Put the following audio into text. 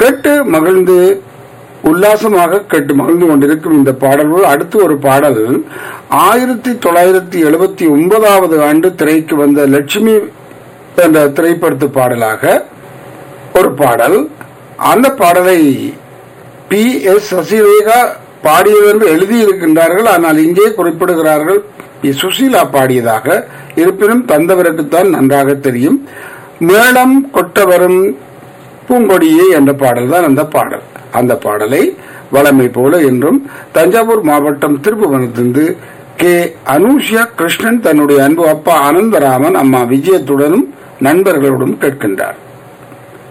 கேட்டு மகிழ்ந்து உல்லாசமாக கேட்டு மகிழ்ந்து கொண்டிருக்கும் இந்த பாடல்கள் அடுத்து ஒரு பாடல் ஆயிரத்தி தொள்ளாயிரத்தி எழுபத்தி ஒன்பதாவது ஆண்டு திரைக்கு வந்த லட்சுமி என்ற திரைப்படத்து பாடலாக ஒரு பாடல் அந்த பாடலை பி எஸ் சசிரேகா பாடியது என்று எழுதியிருக்கின்றார்கள் ஆனால் இங்கே குறிப்பிடுகிறார்கள் பி சுசீலா பாடியதாக இருப்பினும் தந்தவருக்குத்தான் நன்றாக தெரியும் மேளம் கொட்டவரும் பூங்கொடியே என்ற பாடல் தான் அந்த பாடல் அந்த பாடலை வளமை போல என்றும் தஞ்சாவூர் மாவட்டம் திருப்புவனத்திலிருந்து கே அனுஷியா கிருஷ்ணன் தன்னுடைய அன்பு அப்பா அனந்தராமன் அம்மா விஜயத்துடனும் நண்பர்களுடன் கேட்கின்றார்